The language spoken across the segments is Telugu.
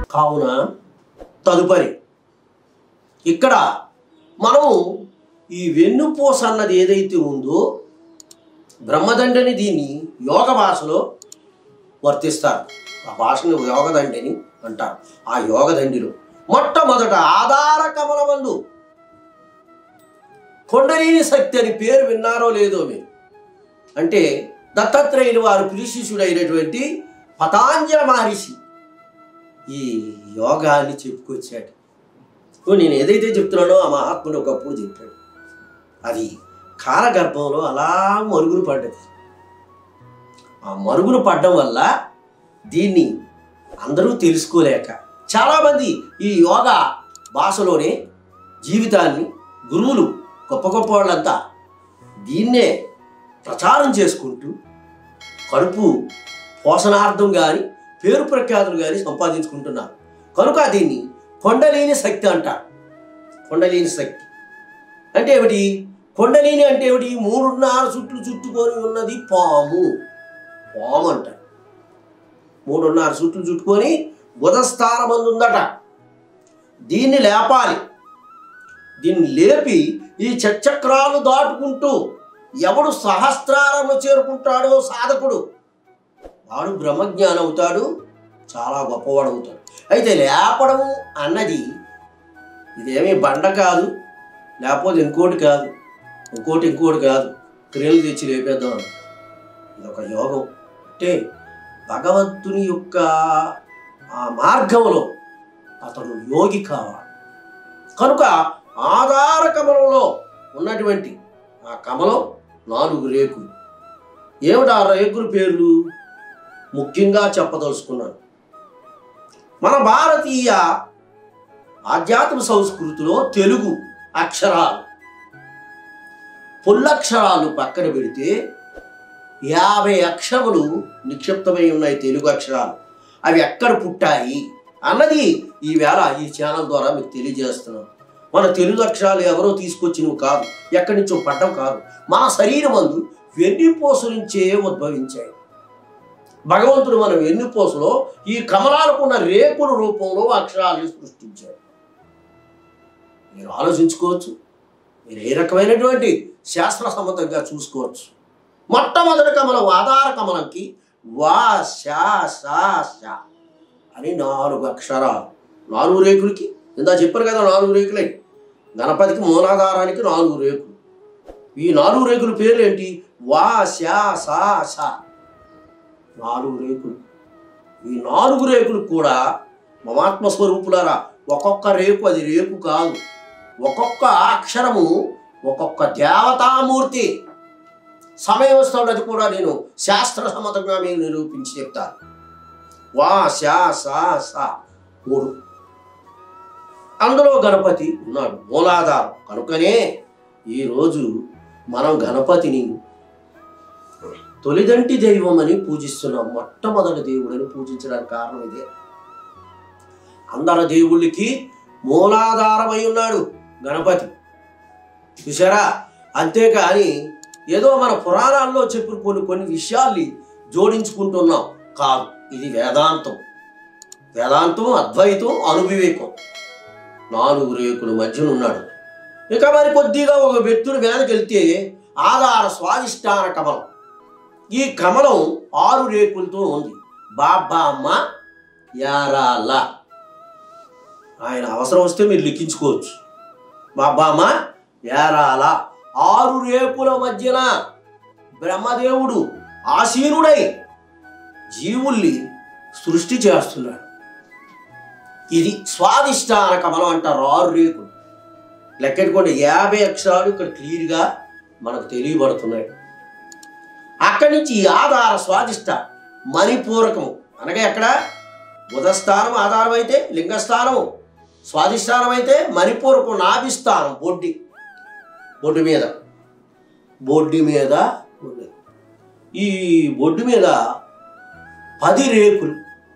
కావున తదుపరి ఇక్కడ మనము ఈ వెన్నుపూస అన్నది ఏదైతే ఉందో బ్రహ్మదండని దీన్ని యోగ భాషలో వర్తిస్తారు ఆ భాషను యోగదండిని అంటారు ఆ యోగదండిలో మొట్టమొదట ఆధార కమలమందు కొండలేని శక్తి అని పేరు విన్నారో లేదో మీరు అంటే దత్తాత్రేయులు వారు పిలిశిష్యుడైనటువంటి పతాంజల మహర్షి ఈ యోగాన్ని చెప్పుకొచ్చాడు ఓ నేను ఏదైతే చెప్తున్నానో ఆ మహాత్ముడు ఒకప్పుడు చెప్పాడు అది కాలగర్భంలో అలా మరుగులు పడ్డది ఆ మరుగులు పడ్డం వల్ల దీన్ని అందరూ తెలుసుకోలేక చాలామంది ఈ యోగా భాషలోనే జీవితాన్ని గురువులు గొప్ప గొప్ప వాళ్ళంతా దీన్నే ప్రచారం చేసుకుంటూ కడుపు పోషణార్థం కానీ పేరు ప్రఖ్యాతులు కానీ సంపాదించుకుంటున్నారు కనుక దీన్ని కొండలేని శక్తి అంటారు కొండలేని శక్తి అంటే ఏమిటి కొండలేని అంటే ఏమిటి మూడున్నర చుట్లు చుట్టుకొని ఉన్నది పాము పాము అంటారు మూడున్నర చుట్లు చుట్టుకొని బుధస్థానం ఉందట దీన్ని లేపాలి దీన్ని లేపి ఈ చక్రాలు దాటుకుంటూ ఎవడు సహస్రాలను చేరుకుంటాడో సాధకుడు వాడు బ్రహ్మజ్ఞానం అవుతాడు చాలా గొప్పవాడు అవుతాడు అయితే లేపడం అన్నది ఇదేమీ బండ కాదు లేకపోతే ఇంకోటి కాదు ఇంకోటి ఇంకోటి కాదు క్రియలు తెచ్చి లేపేద్దాం అని ఇది ఒక యోగం అంటే భగవంతుని యొక్క ఆ మార్గంలో అతను యోగి కావాలి కనుక ఆధార కమలంలో ఉన్నటువంటి ఆ కమలం నాలుగు రేకులు ఏమిటి ఆ రేకుల పేర్లు ముఖ్యంగా చెప్పదలుచుకున్నాను మన భారతీయ ఆధ్యాత్మ సంస్కృతిలో తెలుగు అక్షరాలు పుల్లక్షరాలు పక్కన పెడితే యాభై అక్షరములు నిక్షిప్తమై ఉన్నాయి తెలుగు అక్షరాలు అవి ఎక్కడ పుట్టాయి అన్నది ఈవేళ ఈ ఛానల్ ద్వారా మీకు తెలియజేస్తున్నాను మన తెలుగు అక్షరాలు ఎవరో తీసుకొచ్చినవి కాదు ఎక్కడి నుంచో పడ్డం కాదు మన శరీరం అందు వెన్నుపూస నుంచే ఉద్భవించాయి భగవంతుడు మన వెన్నుపూసలో ఈ కమలాలకున్న రేకుల రూపంలో అక్షరాలను సృష్టించాడు మీరు ఆలోచించుకోవచ్చు మీరు ఏ రకమైనటువంటి శాస్త్ర సమ్మతంగా చూసుకోవచ్చు మొట్టమొదటి కమలం ఆధార కమలంకి వా శా సా శా అని నాలుగు అక్షరాలు నాలుగు రేకులకి ఇందా చెప్పారు కదా నాలుగు రేకులే గణపతికి మూలాధారానికి నాలుగు రేకులు ఈ నాలుగు రేకుల పేర్లు ఏంటి వా శా సా సా నాలుగు రేకులు ఈ నాలుగు రేకులు కూడా మమాత్మ స్వరూపులారా ఒక్కొక్క రేకు అది రేకు కాదు ఒక్కొక్క అక్షరము ఒక్కొక్క దేవతామూర్తి సమయం వస్తున్నది కూడా నేను శాస్త్ర సమ్మతంగా మీకు నిరూపించి చెప్తాను వా శా సా సా మూడు అందులో గణపతి ఉన్నాడు మూలాధారం కనుకనే ఈరోజు మనం గణపతిని తొలిదంటి దైవం అని పూజిస్తున్నాం మొట్టమొదటి దేవుడని పూజించడానికి కారణం ఇదే అందరి దేవుళ్ళకి మూలాధారమై ఉన్నాడు గణపతి చూసారా అంతేకాని ఏదో మన పురాణాల్లో చెప్పిన కొన్ని కొన్ని విషయాల్ని జోడించుకుంటున్నాం కాదు ఇది వేదాంతం వేదాంతం అద్వైతం అనువివేకం నాలుగు రేకుల మధ్యన ఉన్నాడు ఇక మరి కొద్దిగా ఒక వ్యక్తుడి మీదకి వెళ్తే ఆధార స్వాదిష్టాన కమలం ఈ కమలం ఆరు రేకులతో ఉంది బాబా అమ్మ యారాల ఆయన అవసరం వస్తే మీరు లిఖించుకోవచ్చు బాబా అమ్మ యారాల ఆరు రేకుల మధ్యన బ్రహ్మదేవుడు ఆసీనుడై జీవుల్ని సృష్టి చేస్తున్నాడు ఇది స్వాదిష్టాన కమలం అంటారు ఆరు రేకులు లెక్కెట్టుకోండి యాభై అక్షరాలు ఇక్కడ క్లియర్గా మనకు తెలియబడుతున్నాయి అక్కడి నుంచి ఈ ఆధార స్వాదిష్ట మణిపూరకము అనగా ఎక్కడ బుధస్థానం ఆధారం అయితే లింగస్థానము స్వాదిష్టానం అయితే మణిపూరకం నాభిస్థానం బొడ్డి బొడ్డు మీద బొడ్డి మీద ఉంది ఈ బొడ్డు మీద పది రేకులు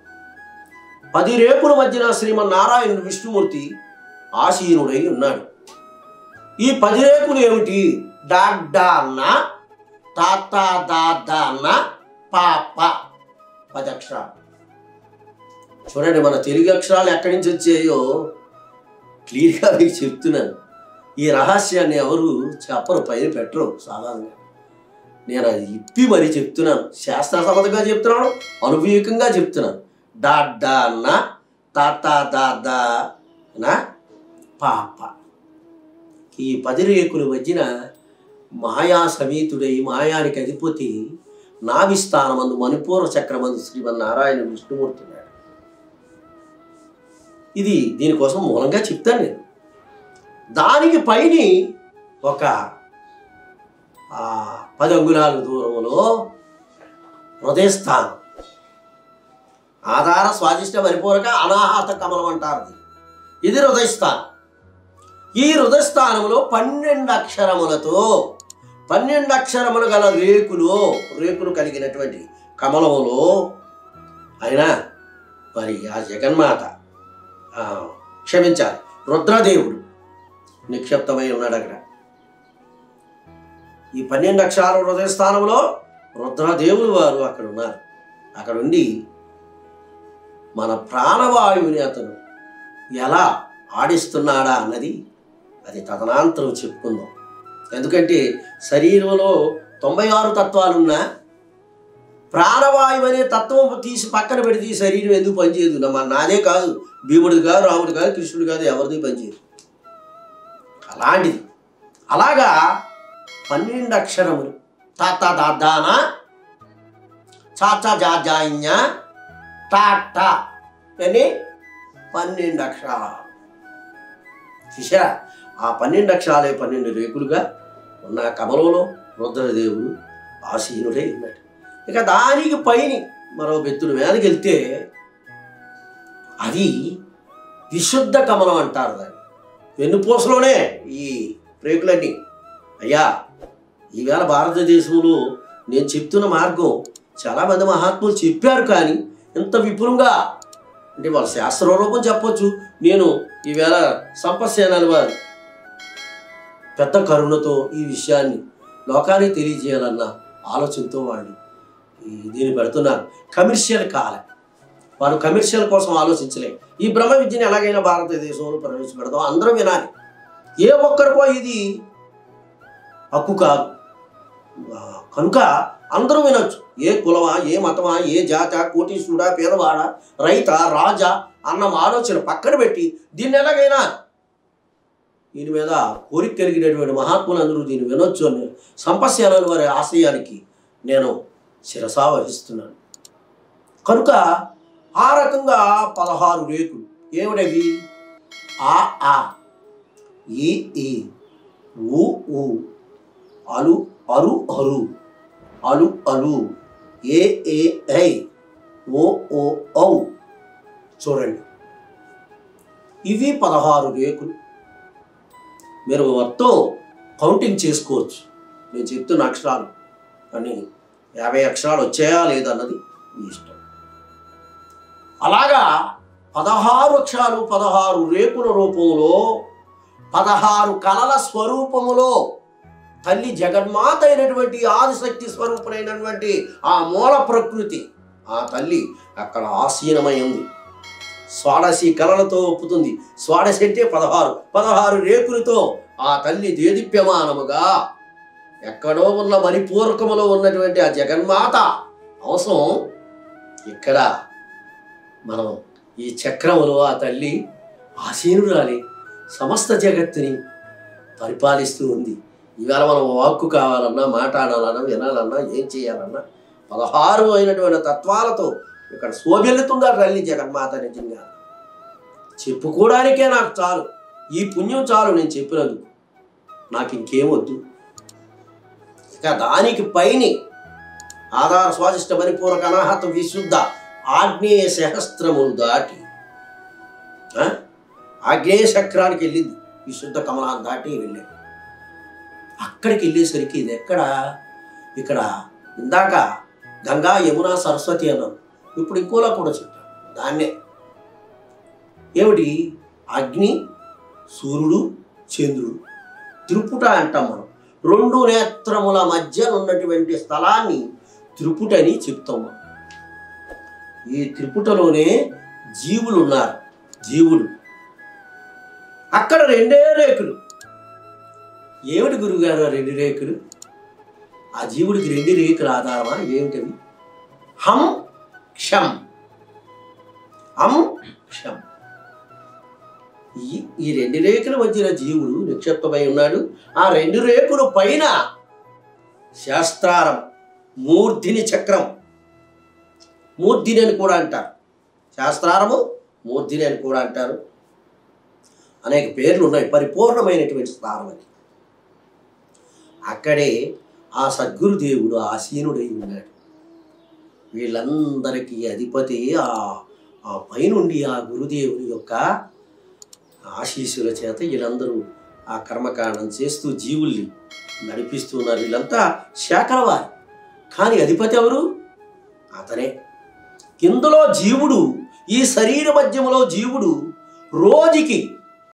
పది రేకుల మధ్యన శ్రీమన్నారాయణుడు విష్ణుమూర్తి ఆసీనుడై ఉన్నాడు ఈ పది రేకులు ఏమిటి డాడ్డా అన్న తాత దాదా అన్న పాప పది అక్షరాలు చూడండి మన తెలుగు అక్షరాలు ఎక్కడి నుంచి వచ్చాయో క్లియర్గా మీకు చెప్తున్నాను ఈ రహస్యాన్ని ఎవరు చెప్పరు పైన పెట్టరు సాధారణంగా నేను అది ఇప్పి మరీ చెప్తున్నాను శాస్త్ర సమ్మతంగా చెప్తున్నాను అనుభూయకంగా చెప్తున్నాను డా డా అన్న తాత దా దా నా పాప ఈ పది రేకుల మధ్యన మాయా సమేతుడై మాయానికి అధిపతి నాభిస్థానమందు మణిపూర్వ చక్రమందు శ్రీమన్నారాయణ విష్ణుమూర్తి ఉన్నాడు ఇది దీనికోసం మూలంగా చెప్తాను నేను దానికి పైని ఒక ఆ, పది అంగుళాల దూరంలో హృదయస్థానం ఆధార స్వాదిష్ట పరిపూరక అనాహత కమలం అంటారు దీన్ని. ఇది హృదయస్థానం ఈ హృదయస్థానంలో పన్నెండు అక్షరములతో పన్నెండు అక్షరములు గల రేకులు రేకులు కలిగినటువంటి కమలములో ఆయన మరి ఆ జగన్మాత ఆ, క్షమించాలి రుద్రదేవుడు నిక్షిప్తమై ఉన్నాడు అక్కడ ఈ పన్నెండు అక్షరాల హృదయ స్థానంలో రుద్రదేవులు వారు అక్కడ ఉన్నారు అక్కడ ఉండి మన ప్రాణవాయువుని అతను ఎలా ఆడిస్తున్నాడా అన్నది అది తదనాంతరం చెప్పుకుందాం ఎందుకంటే శరీరంలో తొంభై ఆరు తత్వాలున్నా ప్రాణవాయువు అనే తత్వం తీసి పక్కన పెడితే ఈ శరీరం ఎందుకు పనిచేయదు నా- మన నాదే కాదు భీముడు కాదు రాముడు కాదు కృష్ణుడు కాదు ఎవరిది పనిచేయదు అలాంటిది అలాగా పన్నెండు అక్షరములు తాత దాదాన చాచా జాజాయిన్య టాటా అని పన్నెండు అక్షరాలు చూసారా ఆ పన్నెండు అక్షరాలే పన్నెండు రేకులుగా ఉన్న కమలంలో రుద్రదేవుడు ఆసీనుడై ఉన్నాడు ఇక దానికి పైని మరో బెత్తుడు మీదకి వెళ్తే అది విశుద్ధ కమలం అంటారు దాన్ని వెన్నుపూసలోనే ఈ రేకులన్నీ అయ్యా ఈవేళ భారతదేశంలో నేను చెప్తున్న మార్గం చాలామంది మహాత్ములు చెప్పారు కానీ ఇంత విపులంగా అంటే వాళ్ళ శాస్త్ర రూపం చెప్పొచ్చు నేను ఈవేళ సంపసేనాని వారు పెద్ద కరుణతో ఈ విషయాన్ని లోకానికి తెలియజేయాలన్న ఆలోచనతో వాళ్ళు ఈ దీన్ని పెడుతున్నారు కమర్షియల్ కాలే వారు కమర్షియల్ కోసం ఆలోచించలే ఈ బ్రహ్మ విద్యని ఎలాగైనా భారతదేశంలో ప్రవేశపెడదాం అందరూ వినాలి ఏ ఒక్కరికో ఇది హక్కు కాదు ఆ, కనుక అందరూ వినొచ్చు ఏ కులమా ఏ మతమా ఏ జాత కోటీశ్వరుడా పేదవాడా రైత రాజా అన్న ఆలోచన పక్కన పెట్టి దీన్ని ఎలాగైనా దీని మీద కోరిక కలిగినటువంటి మహాత్ములందరూ దీన్ని వినొచ్చు అని సంపస్యాలని వారి ఆశయానికి నేను శిరసా వహిస్తున్నాను కనుక ఆ రకంగా పదహారు రేకులు ఏమిటవి ఆ ఆ ఈ ఈ ఊ ఊ అలు అరు అరు అలు అలు ఏ ఏ ఐ ఓ ఓ ఔ చూడండి ఇవి పదహారు రేకులు మీరు మొత్తం కౌంటింగ్ చేసుకోవచ్చు నేను చెప్తున్న అక్షరాలు అని యాభై అక్షరాలు వచ్చాయా లేదన్నది మీ ఇష్టం అలాగా పదహారు అక్షరాలు పదహారు రేకుల రూపంలో పదహారు కళల స్వరూపములో తల్లి జగన్మాత అయినటువంటి ఆదిశక్తి స్వరూపుడైనటువంటి ఆ మూల ప్రకృతి ఆ తల్లి అక్కడ ఆసీనమై ఉంది స్వాడసి కళలతో ఒప్పుతుంది స్వాడసి అంటే పదహారు పదహారు రేకులతో ఆ తల్లి దేదీప్యమానముగా ఎక్కడో ఉన్న మణిపూర్వకములో ఉన్నటువంటి ఆ జగన్మాత అవసరం ఇక్కడ మనం ఈ చక్రములో ఆ తల్లి ఆసీనురాలి సమస్త జగత్తుని పరిపాలిస్తూ ఉంది ఇవాళ మనం వాక్కు కావాలన్నా మాట్లాడాలన్నా వినాలన్నా ఏం చేయాలన్నా పదహారు అయినటువంటి తత్వాలతో ఇక్కడ శోభిల్లుతుందా తల్లి జగన్మాత నిజంగా చెప్పుకోవడానికే నాకు చాలు ఈ పుణ్యం చాలు నేను చెప్పినందుకు నాకు ఇంకేం వద్దు ఇక దానికి పైని ఆధార స్వాదిష్ట పరిపూరక అనాహత విశుద్ధ ఆగ్నేయ సహస్రములు దాటి ఆ? ఆగ్నేయ చక్రానికి వెళ్ళింది విశుద్ధ కమలాన్ని దాటి వెళ్ళాడు అక్కడికి వెళ్ళేసరికి ఇది ఎక్కడ ఇక్కడ ఇందాక గంగా యమున సరస్వతి అన్నాను ఇప్పుడు ఇంకోలా కూడా చెప్పాను దాన్నే ఏమిటి అగ్ని సూర్యుడు చంద్రుడు త్రిపుట అంటాం మనం రెండు నేత్రముల మధ్య ఉన్నటువంటి స్థలాన్ని త్రిపుట అని చెప్తాం మనం ఈ త్రిపుటలోనే జీవులు ఉన్నారు జీవుడు అక్కడ రెండే రేకులు ఏమిటి గురుగారు ఆ రెండు రేకులు ఆ జీవుడికి రెండు రేకులు ఆధారమా ఏమిటవి హం క్షం హం క్షం ఈ ఈ రెండు రేకుల మధ్యన జీవుడు నిక్షిప్తమై ఉన్నాడు ఆ రెండు రేకుల పైన శాస్త్రారం మూర్ధిని చక్రం మూర్ధిని అని కూడా అంటారు శాస్త్రారము మూర్ధిని అని కూడా అంటారు అనేక పేర్లు ఉన్నాయి పరిపూర్ణమైనటువంటి స్థానం అది అక్కడే ఆ సద్గురుదేవుడు ఆసీనుడై ఉన్నాడు వీళ్ళందరికీ అధిపతి ఆ ఆ పైనుండి ఆ గురుదేవుని యొక్క ఆశీస్సుల చేత వీళ్ళందరూ ఆ కర్మకాండం చేస్తూ జీవుల్ని నడిపిస్తున్నారు వీళ్ళంతా శాఖలవారి కానీ అధిపతి ఎవరు అతనే ఇందులో జీవుడు ఈ శరీర మధ్యములో జీవుడు రోజుకి